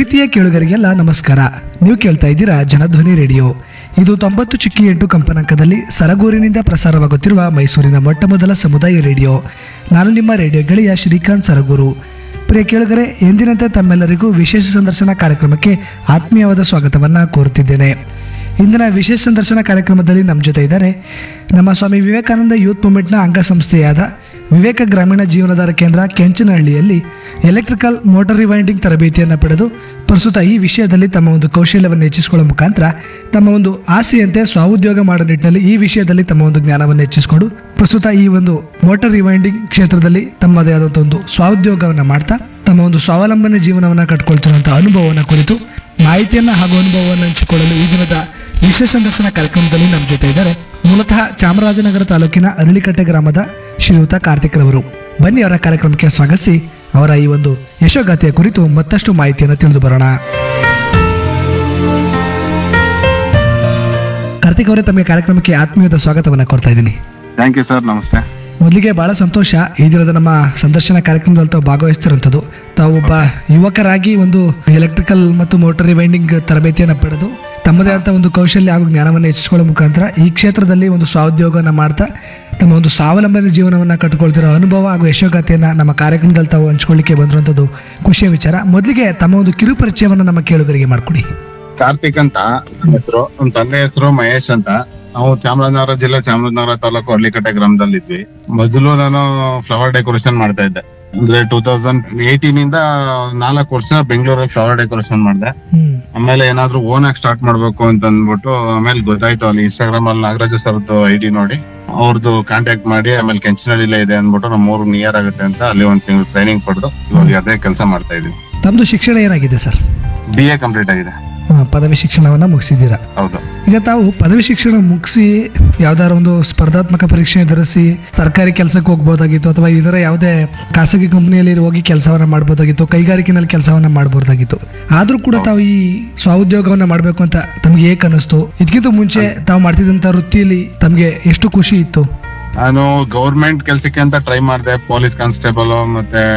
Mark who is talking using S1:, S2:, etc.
S1: ಪ್ರೀತಿಯ ಕೇಳುಗರಿಗೆಲ್ಲ ನಮಸ್ಕಾರ ನೀವು ಕೇಳ್ತಾ ಇದ್ದೀರಾ ಜನಧ್ವನಿ ರೇಡಿಯೋ ಇದು ತೊಂಬತ್ತು ಚಿಕ್ಕಿ ಎಂಟು ಕಂಪನಾಂಕದಲ್ಲಿ ಸರಗೂರಿನಿಂದ ಪ್ರಸಾರವಾಗುತ್ತಿರುವ ಮೈಸೂರಿನ ಮೊಟ್ಟ ಮೊದಲ ಸಮುದಾಯ ರೇಡಿಯೋ ನಾನು ನಿಮ್ಮ ರೇಡಿಯೋ ಗೆಳೆಯ ಶ್ರೀಕಾಂತ್ ಸರಗೂರು ಪ್ರಿಯ ಕೇಳುಗರೆ ಎಂದಿನಂತೆ ತಮ್ಮೆಲ್ಲರಿಗೂ ವಿಶೇಷ ಸಂದರ್ಶನ ಕಾರ್ಯಕ್ರಮಕ್ಕೆ ಆತ್ಮೀಯವಾದ ಸ್ವಾಗತವನ್ನು ಕೋರುತ್ತಿದ್ದೇನೆ ಇಂದಿನ ವಿಶೇಷ ಸಂದರ್ಶನ ಕಾರ್ಯಕ್ರಮದಲ್ಲಿ ನಮ್ಮ ಜೊತೆ ಇದ್ದಾರೆ ನಮ್ಮ ಸ್ವಾಮಿ ವಿವೇಕಾನಂದ ಯೂತ್ ಮೂವ್ಮೆಂಟ್ನ ಅಂಗಸಂಸ್ಥೆಯಾದ ವಿವೇಕ ಗ್ರಾಮೀಣ ಜೀವನಾಧಾರ ಕೇಂದ್ರ ಕೆಂಚನಹಳ್ಳಿಯಲ್ಲಿ ಎಲೆಕ್ಟ್ರಿಕಲ್ ಮೋಟರ್ ರಿವೈಂಡಿಂಗ್ ತರಬೇತಿಯನ್ನು ಪಡೆದು ಪ್ರಸ್ತುತ ಈ ವಿಷಯದಲ್ಲಿ ತಮ್ಮ ಒಂದು ಕೌಶಲ್ಯವನ್ನು ಹೆಚ್ಚಿಸಿಕೊಳ್ಳುವ ಮುಖಾಂತರ ತಮ್ಮ ಒಂದು ಆಸೆಯಂತೆ ಸ್ವಾಉದ್ಯೋಗ ಮಾಡೋ ನಿಟ್ಟಿನಲ್ಲಿ ಈ ವಿಷಯದಲ್ಲಿ ತಮ್ಮ ಒಂದು ಜ್ಞಾನವನ್ನು ಹೆಚ್ಚಿಸಿಕೊಂಡು ಪ್ರಸ್ತುತ ಈ ಒಂದು ಮೋಟರ್ ರಿವೈಂಡಿಂಗ್ ಕ್ಷೇತ್ರದಲ್ಲಿ ತಮ್ಮದೇ ಆದಂಥ ಒಂದು ಸ್ವಾಉದ್ಯೋಗವನ್ನು ಮಾಡ್ತಾ ತಮ್ಮ ಒಂದು ಸ್ವಾವಲಂಬನೆ ಜೀವನವನ್ನು ಕಟ್ಕೊಳ್ತಿರುವಂಥ ಅನುಭವವನ್ನು ಕುರಿತು ಮಾಹಿತಿಯನ್ನು ಹಾಗೂ ಅನುಭವವನ್ನು ಹಂಚಿಕೊಳ್ಳಲು ಈ ದಿನದ ವಿಶೇಷ ಸಂದರ್ಶನ ಕಾರ್ಯಕ್ರಮದಲ್ಲಿ ನಮ್ಮ ಜೊತೆ ಇದ್ದಾರೆ ಮೂಲತಃ ಚಾಮರಾಜನಗರ ತಾಲೂಕಿನ ಅರಳಿಕಟ್ಟೆ ಗ್ರಾಮದ ಶ್ರೀಯುತ ಕಾರ್ತಿಕ್ ರವರು ಬನ್ನಿ ಅವರ ಕಾರ್ಯಕ್ರಮಕ್ಕೆ ಸ್ವಾಗತಿಸಿ ಅವರ ಈ ಒಂದು ಯಶೋಗಾಥೆಯ ಕುರಿತು ಮತ್ತಷ್ಟು ಮಾಹಿತಿಯನ್ನು ತಿಳಿದು ಬರೋಣ ಕಾರ್ತಿಕ್ ಅವರೇ ತಮಗೆ ಕಾರ್ಯಕ್ರಮಕ್ಕೆ ಆತ್ಮೀಯದ ಸ್ವಾಗತವನ್ನು ಕೊಡ್ತಾ ಇದ್ದೀನಿ
S2: ಥ್ಯಾಂಕ್ ಯು ಸರ್ ನಮಸ್ತೆ
S1: ಮೊದಲಿಗೆ ಬಹಳ ಸಂತೋಷ ಈ ದಿನದ ನಮ್ಮ ಸಂದರ್ಶನ ಕಾರ್ಯಕ್ರಮದಲ್ಲಿ ತಾವು ಭಾಗವಹಿಸ್ತಿರುವಂಥದ್ದು ತಾವು ಒಬ್ಬ ಯುವಕರಾಗಿ ಒಂದು ಎಲೆಕ್ಟ್ರಿಕಲ್ ಮತ್ತು ಮೋಟರ್ ರಿವೈಂಡಿಂಗ್ ತರಬೇತಿಯನ್ನು ಪಡೆದು ತಮ್ಮದೇ ಆದಂಥ ಒಂದು ಕೌಶಲ್ಯ ಹಾಗೂ ಜ್ಞಾನವನ್ನು ಹೆಚ್ಚಿಸಿಕೊಳ್ಳೋ ಮುಖಾಂತರ ಈ ಕ್ಷೇತ್ರದಲ್ಲಿ ಒಂದು ಸ್ವಾಉದ್ಯೋಗವನ್ನು ಮಾಡ್ತಾ ತಮ್ಮ ಒಂದು ಸ್ವಾವಲಂಬನೆ ಜೀವನವನ್ನು ಕಟ್ಟಿಕೊಳ್ತಿರೋ ಅನುಭವ ಹಾಗೂ ಯಶೋಗಾಥೆಯನ್ನು ನಮ್ಮ ಕಾರ್ಯಕ್ರಮದಲ್ಲಿ ತಾವು ಹಂಚ್ಕೊಳ್ಳಿಕ್ಕೆ ಬಂದಿರುವಂಥದ್ದು ಖುಷಿಯ ವಿಚಾರ ಮೊದಲಿಗೆ ತಮ್ಮ ಒಂದು ಕಿರು ಪರಿಚಯವನ್ನು ನಮ್ಮ ಕೇಳುಗರಿಗೆ ಮಾಡಿಕೊಡಿ
S2: ಕಾರ್ತಿಕ್ ಅಂತ ನನ್ನ ಹೆಸರು ನಮ್ಮ ತಂದೆ ಹೆಸರು ಮಹೇಶ್ ಅಂತ ನಾವು ಚಾಮರಾಜನಗರ ಜಿಲ್ಲೆ ಚಾಮರಾಜನಗರ ತಾಲೂಕು ಹಳ್ಳಿಕಟ್ಟೆ ಗ್ರಾಮದಲ್ಲಿ ಇದ್ವಿ ಮೊದಲು ನಾನು ಫ್ಲವರ್ ಡೆಕೋರೇಷನ್ ಮಾಡ್ತಾ ಇದ್ದೆ ಅಂದ್ರೆ ಟೂ ತೌಸಂಡ್ ಏಯ್ಟೀನ್ ಇಂದ ನಾಲ್ಕು ವರ್ಷ ಬೆಂಗಳೂರಲ್ಲಿ ಫ್ಲವರ್ ಡೆಕೋರೇಷನ್ ಮಾಡಿದೆ
S1: ಹ್ಮ್
S2: ಆಮೇಲೆ ಏನಾದ್ರು ಓನ್ ಆಗಿ ಸ್ಟಾರ್ಟ್ ಮಾಡ್ಬೇಕು ಅಂತ ಅಂದ್ಬಿಟ್ಟು ಆಮೇಲೆ ಗೊತ್ತಾಯ್ತು ಅಲ್ಲಿ ಇನ್ಸ್ಟಾಗ್ರಾಮ್ ಅಲ್ಲಿ ನಾಗರಾಜ ಸರ್ದು ಐ ಡಿ ನೋಡಿ ಅವ್ರದ್ದು ಕಾಂಟ್ಯಾಕ್ಟ್ ಮಾಡಿ ಆಮೇಲೆ ಕೆಂಚನಹಳ್ಳಿಲೇ ಇದೆ ಅಂದ್ಬಿಟ್ಟು ನಮ್ಮ ಮೂರು ನಿಯರ್ ಆಗುತ್ತೆ ಅಂತ ಅಲ್ಲಿ ಒಂದ್ ತಿಂಗಳು ಟ್ರೈನಿಂಗ್ ಪಡೆದು ಇವಾಗ ಅದೇ ಕೆಲಸ ಮಾಡ್ತಾ ಇದೀವಿ
S1: ತಮ್ಮದು ಶಿಕ್ಷಣ ಏನಾಗಿದೆ ಸರ್
S2: ಬಿ ಎ ಕಂಪ್ಲೀಟ್ ಆಗಿದೆ
S1: ಆ, ಪದವಿ ಶಿಕ್ಷಣವನ್ನು ಮುಗಿಸಿದ್ದೀರಾ
S2: ಹೌದು
S1: ಈಗ ತಾವು ಪದವಿ ಶಿಕ್ಷಣ ಮುಗಿಸಿ ಯಾವ್ದಾರ ಒಂದು ಸ್ಪರ್ಧಾತ್ಮಕ ಪರೀಕ್ಷೆ ಎದುರಿಸಿ ಸರ್ಕಾರಿ ಕೆಲಸಕ್ಕೆ ಹೋಗ್ಬೋದಾಗಿತ್ತು ಅಥವಾ ಇದರ ಯಾವುದೇ ಖಾಸಗಿ ಕಂಪನಿಯಲ್ಲಿ ಹೋಗಿ ಕೆಲಸವನ್ನ ಮಾಡ್ಬೋದಾಗಿತ್ತು ಕೈಗಾರಿಕೆನಲ್ಲಿ ಕೆಲಸವನ್ನ ಮಾಡ್ಬೋದಾಗಿತ್ತು ಆದ್ರೂ ಕೂಡ ತಾವು ಈ ಸ್ವಾಉದ್ಯೋಗವನ್ನ ಮಾಡಬೇಕು ಅಂತ ತಮ್ಗೆ ಏಕ್ ಅನ್ನಿಸ್ತು ಇದಕ್ಕಿಂತ ಮುಂಚೆ ತಾವು ಮಾಡ್ತಿದ್ದಂಥ ವೃತ್ತಿಯಲ್ಲಿ ತಮಗೆ ಎಷ್ಟು ಖುಷಿ ಇತ್ತು
S2: ನಾನು ಗೌರ್ಮೆಂಟ್ ಕೆಲ್ಸಕ್ಕೆ ಅಂತ ಟ್ರೈ ಮಾಡಿದೆ ಪೊಲೀಸ್ ಕಾನ್ಸ್ಟೇಬಲ್ ಮತ್ತೆ